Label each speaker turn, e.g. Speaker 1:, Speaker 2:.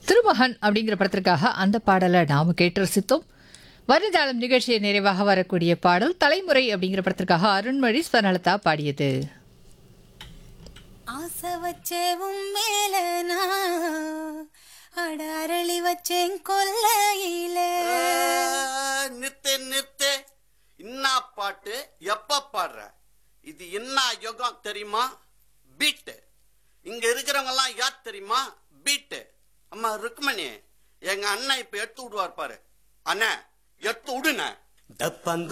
Speaker 1: திருமகன் அப்படிங்கிற படத்திற்காக அந்த பாடலை நாம கேட்டு ரசித்தோம் வருந்தாளம் நிகழ்ச்சியை நிறைவாக வரக்கூடிய பாடல் தலைமுறை அப்படிங்கிற படத்திற்காக அருண்மொழி ஸ்வர்ணலதா பாடியது
Speaker 2: ஆசை வச்சேவும் மேல நான் அட அரளி வச்சேன் கொல்லையில
Speaker 3: நிறுத்து நிறுத்து என்ன பாட்டு எப்ப பாடுற இது என்ன யுகம் தெரியுமா பீட்டு இங்க இருக்கிறவங்க எல்லாம் யார் தெரியுமா பீட்டு அம்மா ருக்மணி எங்க அண்ணன் இப்ப எடுத்து விடுவார் பாரு அண்ணா எடுத்து விடுன
Speaker 4: டப்பங்கு